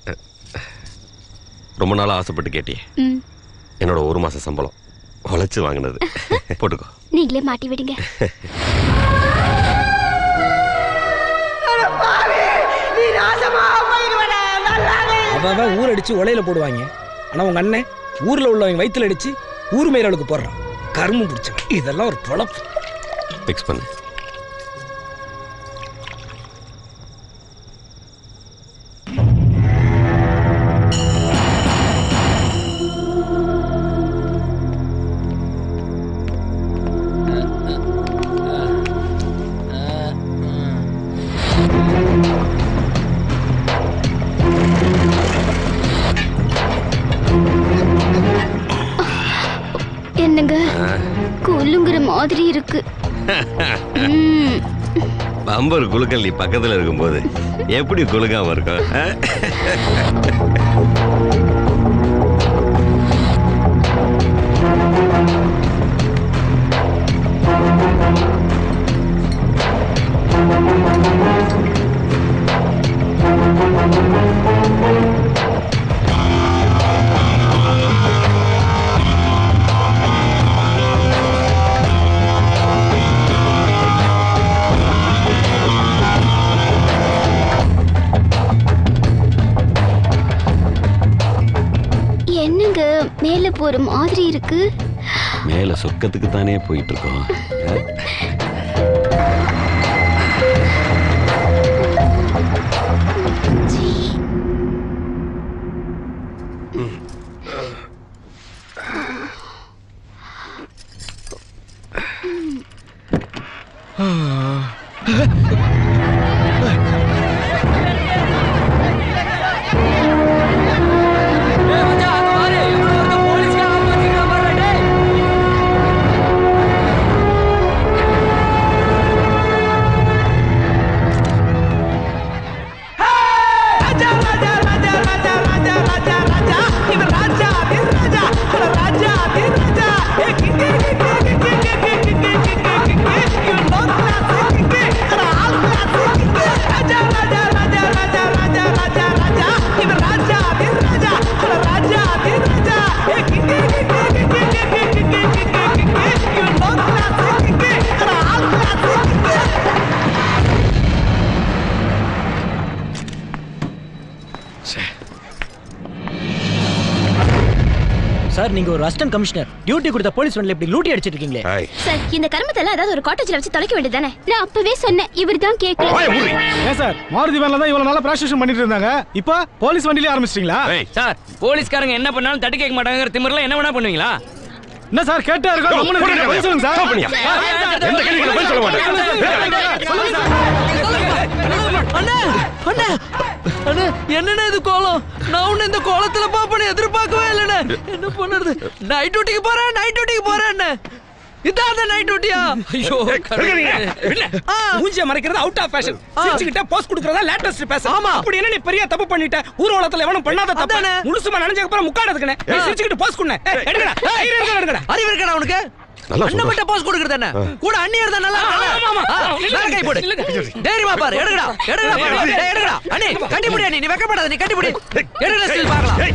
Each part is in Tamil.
ரொம்ப நாளா ஆசைப்பட்டு கேட்டியே ம் என்னோட ஒரு மாச சம்பளம் உழைச்சு வாங்கினது போட்டுக்கோ நீங்களே மாட்டி விடுங்க அவ அவன் ஊர் அடிச்சு உலையில போடுவாங்க ஆனா உங்க அண்ணன் ஊர்ல உள்ளவங்க வயித்துல அடிச்சு ஊர் மேலவுக்கு போடுறான் கரும்பு பிடிச்சவன் இதெல்லாம் ஒரு பொழப்பு ஃபிக்ஸ் பண்ணு என்னங்க கொல்லுங்கிற மாதிரி இருக்கு ம், பம்பர் குலுக்கல் நீ பக்கத்துல இருக்கும்போது எப்படி குலுக்காம இருக்கும் ஆ? என்னங்க மேல போற மாதிரி இருக்கு மேல சொக்கத்துக்கு தானே போயிட்டு இருக்கோம் ஆ? சார் நீங்க ஒரு அசிஸ்டன்ட் கமிஷனர் டியூட்டி கொடுத்த போலீஸ் வண்டில இப்படி லூட்டி அடிச்சிட்டு இருக்கீங்களே ஹாய் சார் இந்த கருமத்தெல்லாம் ஏதாவது ஒரு காட்டேஜ்ல வச்சு தொலைக்க வேண்டியதானே நான் அப்பவே சொன்னேன் இவர் தான் கேட்கல ஏன் சார் மாருதி வேன்ல தான் இவ்வளவு நாளா பிராஸ்டியூஷன் பண்ணிட்டு இருந்தாங்க இப்போ போலீஸ் வண்டியிலே ஆரம்பிச்சிட்டீங்களா ஏய் சார் போலீஸ்காரங்க என்ன பண்ணாலும் தட்டி கேட்க மாட்டாங்கிற திமிரில் என்ன வேணா பண்ணுவீங்களா என்ன சார் கேட்டா இருக்கோம் கம்முனு இருக்கீங்க. பதில் சொல்லுங்க சார் Stop பண்ணியா? எந்த கேள்விக்கு பதில் சொல்ல மாட்டேன் அண்ணா அண்ணா அண்ணா என்னண்ணே இது கோலம் நான் உன்னை இந்த கோலத்துல பாப்பேன்னு எதிர்பார்க்கவே இல்லைண்ணே என்ன பண்ணுறது நைட் டியூட்டிக்கு போறேன் நைட் டியூட்டிக்கு போறேன் அண்ணே இதான் அந்த நைட் டியூட்டியா ஐயோ ஆ. மூஞ்சிய மறைக்கிறது அவுட் ஆஃப் ஃபேஷன் சிரிச்சுக்கிட்ட போஸ்ட் கொடுக்கறதா லேட்டஸ்ட் ஃபேஷன் ஆமா. அப்படி என்ன நீ பெரிய தப்பு பண்ணிட்ட ஊர்வலத்துல எவனும் பண்ணாத தப்பு அதானே. முழுசுமா நனைஞ்சதுக்கு அப்புறம் முக்காடுறதுக்கு நீ சிரிச்சுக்கிட்டு போஸ்ட் கொடுன எடுங்கடா ஏய், எடுங்கடா எடுங்கடா அறிவு இருக்கடா உனக்கு நல்லா அண்ணன் மட்டும் போஸ் கொடுக்கறது என்ன கூட அண்ணியர் தான் நல்லா ஆமா, ஆமா. இருக்காங்க. மேல கை போடு தைரியமா பாரு எடுங்கடா எடுங்கடா பாக்கலாம். டேய், எடுங்கடா அண்ணி கட்டிப்பிடி அண்ணி நீ வெக்கப்படாத நீ கட்டிப்பிடி எடுங்கடா ஸ்டில் பார்க்கலாம்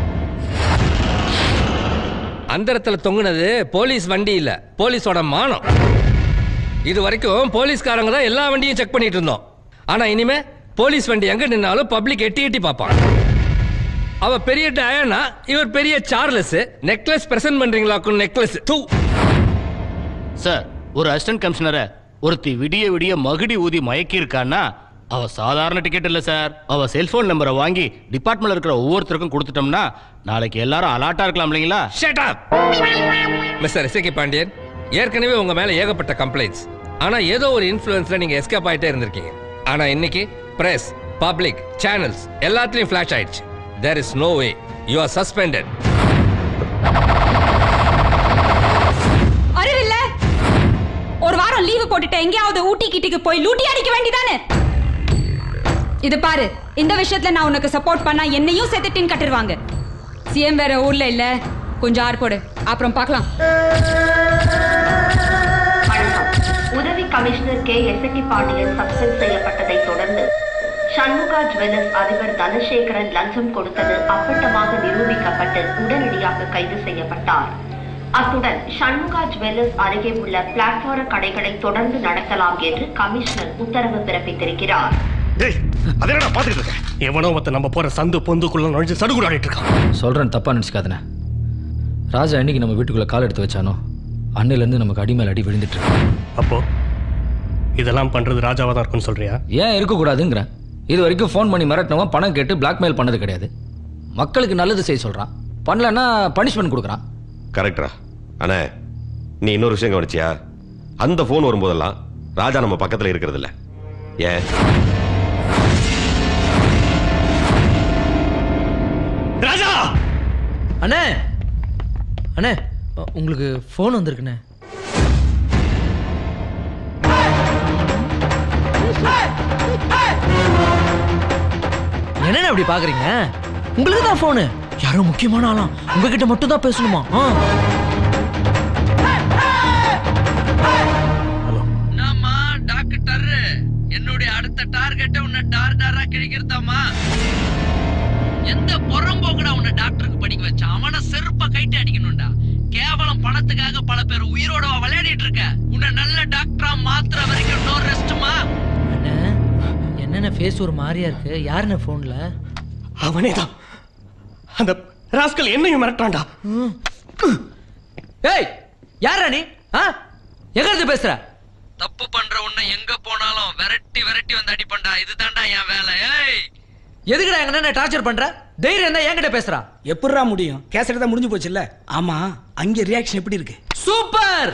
அந்தரத்துல தொங்குனது போலீஸ் வண்டி இல்ல போலீஸோட மானம் இது வரைக்கும் போலீஸ்காரங்க தான் எல்லா வண்டியும் செக் பண்ணிட்டு இருந்தோம் ஆனா இனிமே போலீஸ் வண்டி எங்க நின்னாலும் பப்ளிக் எட்டி எட்டி பார்ப்பான் அவ பெரிய டயானா இவர் பெரிய சார்லஸ் நெக்லஸ் பிரசன்ட் பண்றீங்களாக்கும் நெக்லஸ் தூ சார் ஒரு அசிஸ்டன்ட் கமிஷனரை ஒருத்தி விடிய விடிய மகுடி ஊதி மயக்கி இருக்கான்னா அவ சாதாரண டிக்கெட் இல்ல சார் அவ செல்போன் நம்பரை வாங்கி டிபார்ட்மெண்ட்ல இருக்கிற ஒவ்வொருத்தருக்கும் கொடுத்துட்டோம்னா நாளைக்கு எல்லாரும் அலாட்டா இருக்கலாம் இல்லைங்களா shut up mister SK Pandian ஏற்கனவே உங்க மேல ஏகப்பட்ட கம்ப்ளைண்ட்ஸ் ஆனா ஏதோ ஒரு இன்ஃப்ளூயன்ஸ்ல நீங்க எஸ்கேப் ஆயிட்டே இருந்திருக்கீங்க ஆனா இன்னைக்கு பிரஸ் பப்ளிக் சேனல்ஸ் எல்லாத்துலயும் ஃபிளாஷ் ஆயிடுச்சு there is no way you are suspended அறிவில்ல ஒரு வாரம் லீவு போட்டுட்டு எங்கேயாவது ஊட்டி கிட்டிக்கு போய் லூட்டி அடிக்க வேண்டியதானே இது பாரு இந்த விஷயத்துல நான் உனக்கு சப்போர்ட் பண்ணா என்னையும் சேர்த்து டின் கட்டிருவாங்க சிஎம் வேற ஊர்ல இல்ல கொஞ்சம் ஆறு போடு அப்புறம் பார்க்கலாம் உதவி commissioner K S Pandian suspend செய்யப்பட்டதை தொடர்ந்து சண்முகா ஜுவல்லர்ஸ் அதிபர் தனசேகரன் லஞ்சம் கொடுத்தது அப்பட்டமாக நிரூபிக்கப்பட்டு உடனடியாக கைது செய்யப்பட்டார் அத்துடன் சண்முகா ஜுவல்லர்ஸ் அருகே உள்ள பிளாட்பார கடைகளை தொடர்ந்து நடத்தலாம் என்று கமிஷனர் உத்தரவு பிறப்பித்திருக்கிறார் அதெல்லாம் பாத்துட்டு இருக்கேன் எவனோ ஒருத்தன் நம்ம போற சந்து பொந்துக்குள்ள நுழைஞ்சு சடுகுடாடிட்டு இருக்கான் சொல்கிறேன் தப்பாக நினச்சிக்காதனே ராஜா என்னைக்கு நம்ம வீட்டுக்குள்ளே கால் எடுத்து வச்சானோ அன்னையிலேருந்து நமக்கு அடி மேல அடி விழுந்துட்டு இருக்கு அப்போ இதெல்லாம் பண்றது ராஜாவா தான் இருக்கும்னு சொல்றியா ஏன் இருக்கக்கூடாதுங்கிறேன் இது வரைக்கும் ஃபோன் பண்ணி மிரட்டினவன் பணம் கேட்டு பிளாக்மெயில் பண்ணது கிடையாது மக்களுக்கு நல்லது செய்ய சொல்கிறான் பண்ணலன்னா பனிஷ்மெண்ட் கொடுக்குறான் கரெக்டரா அண்ணே நீ இன்னொரு விஷயம் கவனிச்சியா அந்த ஃபோன் வரும்போதெல்லாம் ராஜா நம்ம பக்கத்துல இருக்கிறது இல்ல ஏன் ராஜா அண்ணே அண்ணே உ- உங்களுக்கு ஃபோன் வந்திருக்குண்ணே என்னண்ணே அப்படி பாக்குறீங்க உங்களுக்கு தான் ஃபோனு யாரோ முக்கியமான ஆளாம் உங்ககிட்ட மட்டும் தான் பேசணுமா ஆ நாமா டாக்டர் என்னுடைய அடுத்த டார்கெட்டை உன்னை டார் டாரா கிழிக்கிறதாமா எந்த புறம்போக்குடா உன்னை டாக்டருக்கு படிக்க வச்சான் அவனை செருப்பா கைட்டு அடிக்கணும்டா கேவலம் பணத்துக்காக பல பேர் உயிரோட விளையாடிட்டு இருக்க உன்னை நல்ல டாக்டரா மாத்துற வரைக்கும் நோ ரெஸ்ட்மா என்னென்ன ஃபேஸ் ஒரு மாதிரியா இருக்கு யாருண்ணே ஃபோன்ல அவனே தான் அந்த ராஸ்கல் என்னையும் மிரட்டான்டா ஏய் யாரா நீ ஆ எங்க இருந்து பேசுற தப்பு பண்ற உன்னை எங்க போனாலும் விரட்டி விரட்டி வந்து அடிப்பண்டா இதுதான்டா என் வேலை ஏய் எதுக்குடா எங்க என்ன டார்ச்சர் பண்ற தைரியம் தான் என்கிட்ட பேசுறா எப்படிரா முடியும் கேசட் தான் முடிஞ்சு போச்சுல்ல ஆமா அங்க ரியாக்ஷன் எப்படி இருக்கு super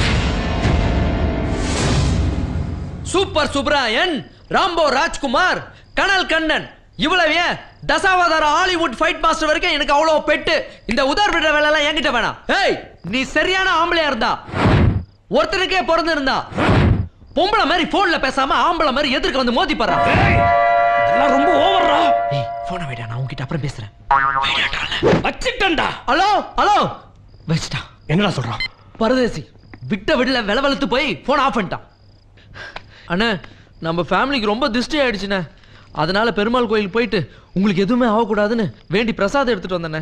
super Subrayan Rambo Rajkumar Kanal Kannan இவ்வளவு ஏன் தசாவதார ஹாலிவுட் ஃபைட் மாஸ்டர் வரைக்கும் எனக்கு அவ்வளவு பெட்டு இந்த உதார் விடுற வேலை எல்லாம் என்கிட்ட வேணாம் ஏய் நீ சரியான ஆம்பளையா இருந்தா ஒருத்தனுக்கே பிறந்து இருந்தா பொம்பளை மாதிரி போன்ல பேசாம ஆம்பளை மாதிரி எதிர்க்க வந்து மோதி பாரு இதெல்லாம் ரொம்ப ஓவர்ரா ஏய் போன வைடா நான் உன்கிட்ட அப்புறம் பேசுறேன் வச்சிட்டேன்டா ஹலோ ஹலோ வச்சிட்டா என்னடா சொல்றான் பரதேசி விட்ட விடல விளவெழுத்து போய் போன் ஆஃப் பண்ணிட்டான் அண்ணே நம்ம ஃபேமிலிக்கு ரொம்ப திருஷ்டி ஆயிடுச்சுண்ணே அதனால பெருமாள் கோயில் போயிட்டு உங்களுக்கு எதுவுமே ஆகக்கூடாதுன்னு வேண்டி பிரசாதம் எடுத்துட்டு வந்தேண்ணே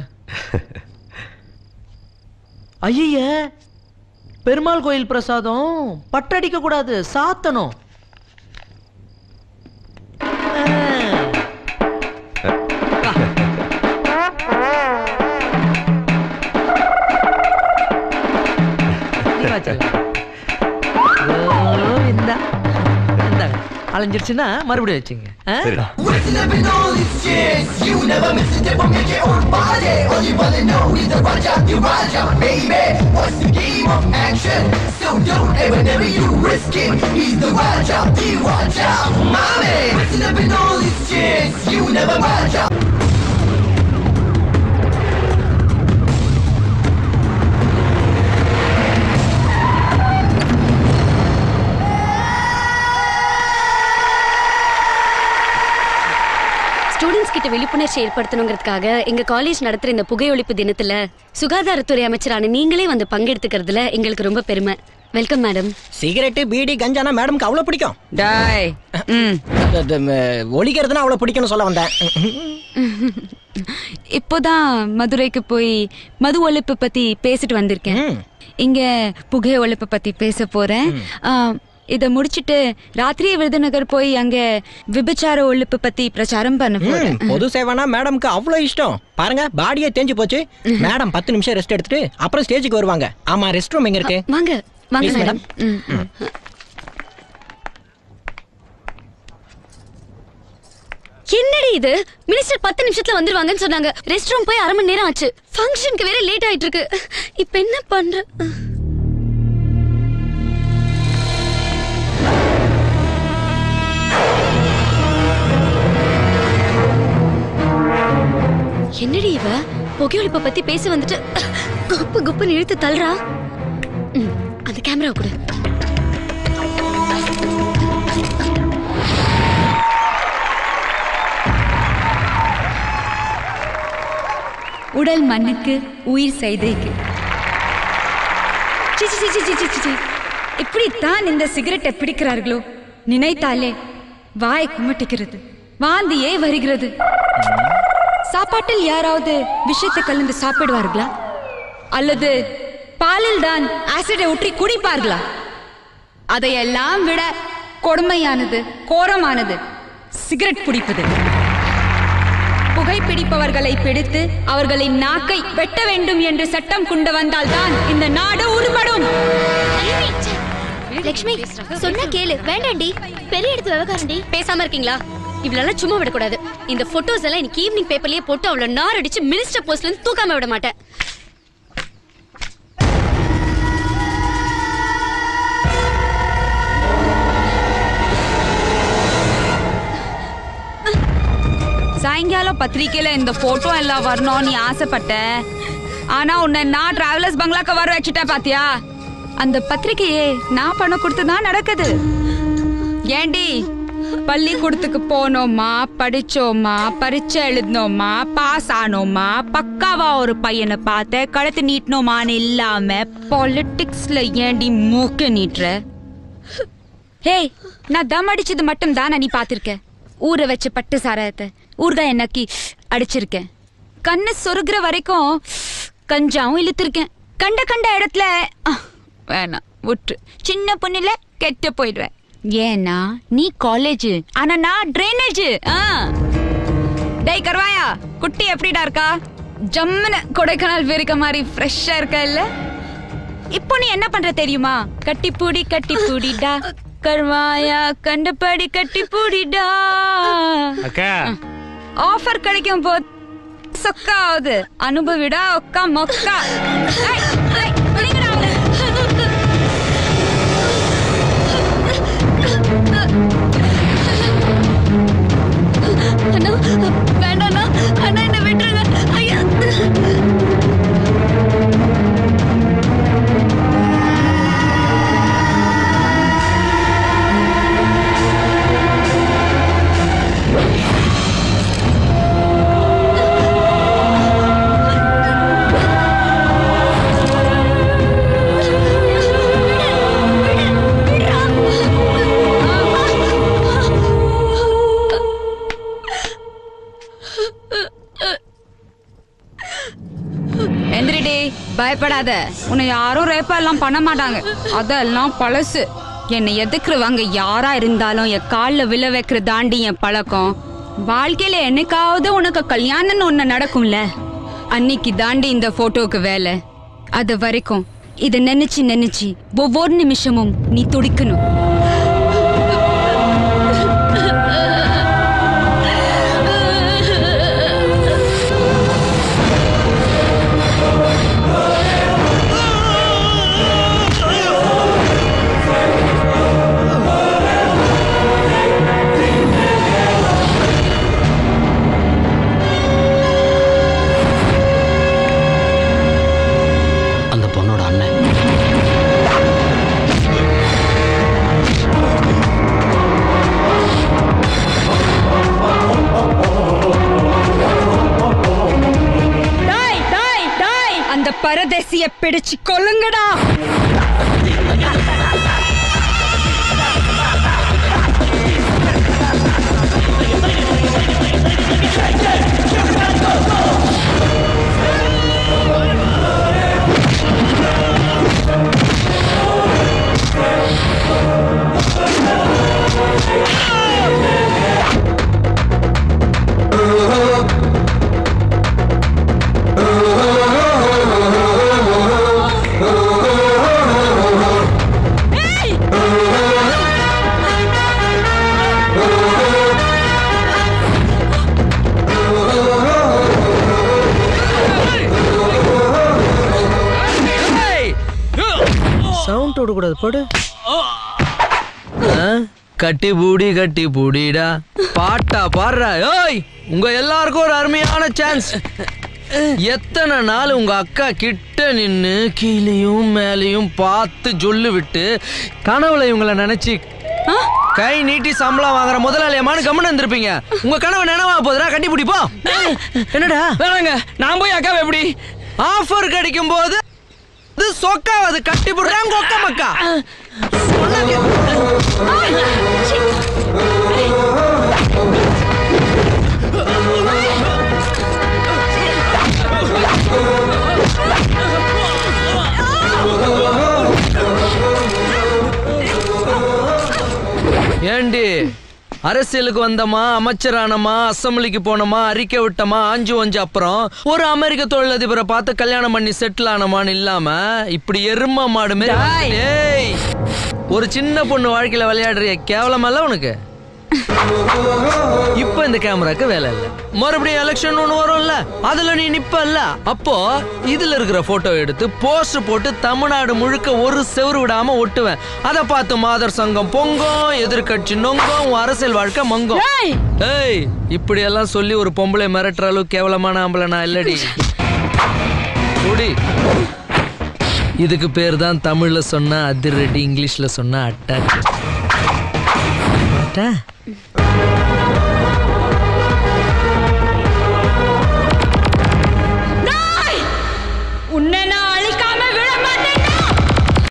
ஐய பெருமாள் கோயில் பிரசாதம் பட்டடிக்க கூடாது சாத்தணும் நீ வா செல்லம். ஐயோ, இந்தா. இந்தாங்க. அலைஞ்சிருச்சுன்னா மறுபடியும் வச்சுங்க ஆ? சரிடா ஸ்டூடெண்ட்ஸ் கிட்ட விழிப்புணர்ச்சி ஏற்படுத்தணுங்கிறதுக்காக எங்க காலேஜ் நடத்துற இந்த புகையொழிப்பு தினத்துல சுகாதாரத்துறை அமைச்சரான நீங்களே வந்து பங்கெடுத்துக்கிறதுல எங்களுக்கு ரொம்ப பெருமை வெல்கம் மேடம் சிகரெட்டு பீடி கஞ்சானா மேடம்க்கு அவ்வளவு பிடிக்கும் டாய் ம் அது, ம, ஒழிக்கிறதுனா அவ்வளவு பிடிக்கும்னு சொல்ல வந்தேன் இப்போதான் மதுரைக்கு போய் மது ஒழிப்பு பத்தி பேசிட்டு வந்திருக்கேன் இங்க புகை ஒழிப்பு பத்தி பேச போறேன் ஆ, இத முடிச்சிட்டு ராத்திரி விருதுநகர் போய் அங்க விபச்சார ஒழிப்பு பத்தி பிரச்சாரம் பண்ண போறேன் ம், பொது சேவைனா மேடம்க்கு அவ்வளவு இஷ்டம் பாருங்க பாடியே தேஞ்சு போச்சு மேடம் பத்து நிமிஷம் ரெஸ்ட் எடுத்துட்டு அப்புறம் ஸ்டேஜுக்கு வருவாங்க ஆமா ரெஸ்ட் ரூம் எங்க இருக்கு வாங்க வாங்க Please, மேடம் ம், ம். என்னடி இது மினிஸ்டர் பத்து நிமிஷத்துல வந்துருவாங்கன்னு சொன்னாங்க ரெஸ்ட் ரூம் போய் அரை மணி நேரம் ஆச்சு ஃபங்க்ஷனுக்கு வேற லேட் ஆயிட்டு இருக்கு இப்ப என்ன பண்ற என்னடி இவ புகையொழிப்ப பத்தி பேச வந்துட்டு குப்பு குப்புன்னு இழுத்து தள்ளுறா ம், அந்த கேமரா கொடு உடல் மண்ணுக்கு உயிர் செய்தைக்கு சி, சி, சி, சி, சி, சி, சி. இப்படித்தான் இந்த சிகரெட்டை பிடிக்கிறார்களோ நினைத்தாலே வாய் குமட்டிக்கிறது வாந்தியே வருகிறது சாப்பாட்டில் யாராவது விஷத்தை கலந்து சாப்பிடுவார்களா அல்லது பாலில் தான் ஆசிடை ஊற்றி குடிப்பார்களா அதையெல்லாம் விட கொடுமையானது கோரமானது சிகரெட் பிடிப்பது புகைப்பிடிப்பவர்களை பிடித்து அவர்களின் நாக்கை வெட்ட வேண்டும் என்று சட்டம் கொண்டு வந்தால்தான் இந்த நாடு உருப்படும் லக்ஷ்மி சொன்னா கேளு வேண்டாண்டி பெரிய இடத்து விவகாரண்டி பேசாம இருக்கீங்களா இவ்வளவு சும்மா விடக்கூடாது இந்த போட்டோஸ் எல்லாம் இன்னைக்கு ஈவினிங் பேப்பர்லயே போட்டு அவள நார் அடிச்சு மினிஸ்டர் போஸ்ட்ல இருந்து தூக்காம விட மாட்டேன் சாயங்காலம் பத்திரிக்கையில இந்த போட்டோ எல்லாம் வரணும் நீ ஆசைப்பட்ட ஆனா உன்னை நான் டிராவலர்ஸ் பங்களாக்கு வர வச்சுட்டேன் பாத்தியா அந்த பத்திரிக்கையே நான் பணம் கொடுத்து தான் நடக்குது ஏண்டி பள்ளிக்கூடத்துக்கு போனோமா படிச்சோமா பரீட்சை எழுதினோமா பாஸ் ஆனோமா பக்காவா ஒரு பையனை பார்த்த கழுத்து நீட்டினோமான்னு இல்லாம பாலிட்டிக்ஸ்ல ஏண்டி மூக்க நீட்டுற ஹேய் நான் தம் அடிச்சது மட்டும் தான் நீ பாத்திருக்க ஊற வச்ச பட்டு சாராயத்தை ஊறுகாய் நக்கி அடிச்சிருக்கேன் கண்ணு சொருகிற வரைக்கும் கஞ்சாவும் இழுத்திருக்கேன் கண்ட கண்ட இடத்துல அஹ், வேணாம் விட்டு சின்ன பொண்ணுல கெட்டு போயிடுவேன் ஏன்னா நீ காலேஜ் ஆனா நான் ட்ரைனேஜ் டேய் கருவாயா குட்டி எப்படிடா இருக்கா ஜம்முன்னு கொடைக்கானல் வெறிக்க மாதிரி ஃப்ரெஷ்ஷா இருக்கா இல்ல இப்போ நீ என்ன பண்ற தெரியுமா கட்டி பூடி கட்டி பூடிடா கருவாயா கண்டபடி கட்டி பூடிடா அக்கா ஆஃபர் கிடைக்கும் போது சொக்கா ஆகுது அனுபவிடா ஒக்கா மொக்கா ஏய், ஏய், விடுங்கடா அவளை. அண்ணா வேண்டாண்ணா அண்ணா என்ன விட்டுருங்க ஐயா எந்திரிடி பயப்படாத உன்னை யாரும் ரேப்பா எல்லாம் பண்ண மாட்டாங்க அதெல்லாம் பழசு என்னை எதுக்குறவங்க யாரா இருந்தாலும் என் காலில் விழ வைக்கிற தாண்டி என் பழக்கம் வாழ்க்கையில என்னைக்காவது உனக்கு கல்யாணம்னு ஒண்ணு நடக்கும்ல அன்னைக்கு தாண்டி இந்த போட்டோக்கு வேலை அது வரைக்கும் இதை நினைச்சு நினைச்சு ஒவ்வொரு நிமிஷமும் நீ துடிக்கணும் அந்த பொண்ணோட அண்ணன் டாய் டாய் டாய் அந்த பரதேசிய பிடிச்சு கொல்லுங்கடா சவுண்ட் விடக்கூடாது போடு ஆ, கட்டி பூடி கட்டி பூடிடா பாட்டா பாடுறா ஓய் உங்க எல்லாருக்கும் ஒரு அருமையான சான்ஸ் எத்தனை நாள் உங்க அக்கா கிட்ட நின்னு கீழேயும் மேலேயும் பார்த்து சொல்லு விட்டு கனவுல இவங்கள நினைச்சு கை நீட்டி சம்பளம் வாங்குற முதலாளியமான கம்மன் இருந்திருப்பீங்க உங்க கனவு நினைவா போதுடா கட்டி பிடிப்போ என்னடா வேணாங்க நான் போய் அக்காவை எப்படி ஆஃபர் கிடைக்கும் போது இது சொக்காவது கட்டி போடுறாங்க ஒக்க மக்கா ஏண்டி அரசியலுக்கு வந்தமா அமைச்சரானமா அசம்பிளிக்கு போனோமா அறிக்கை விட்டமா ஆஞ்சு வஞ்சு அப்புறம் ஒரு அமெரிக்க தொழிலதிபரை பார்த்து கல்யாணம் பண்ணி செட்டில் ஆனமான்னு இல்லாம இப்படி எரும மாடு மாதிரி வந்து- ஏய் ஒரு சின்ன பொண்ணு வாழ்க்கையில விளையாடுறிய கேவலமல்ல உனக்கு இப்ப இந்த கேமராக்கு வேலை இல்ல மறுபடியும் எலெக்ஷன் ஒண்ணு வரும்ல அதுல நீ நிப்பல்ல அப்போ இதுல இருக்கிற போட்டோ எடுத்து போஸ்ட் போட்டு தமிழ்நாடு முழுக்க ஒரு செவுரு விடாம ஒட்டுவேன் அத பார்த்து மாதர் சங்கம் பொங்கும் எதிர்க்கட்சி நொங்கும் உன் அரசியல் வாழ்க்கை மங்கும் ஏய் இப்படி எல்லாம் சொல்லி ஒரு பொம்பளை மிரட்டுற அளவுக்கு கேவலமான ஆம்பளை நான் இல்லடி குடி இதுக்கு பேர் தான் தமிழ்ல சொன்னா அதிரடி இங்கிலீஷ்ல சொன்னா அட்டாச் அட்டா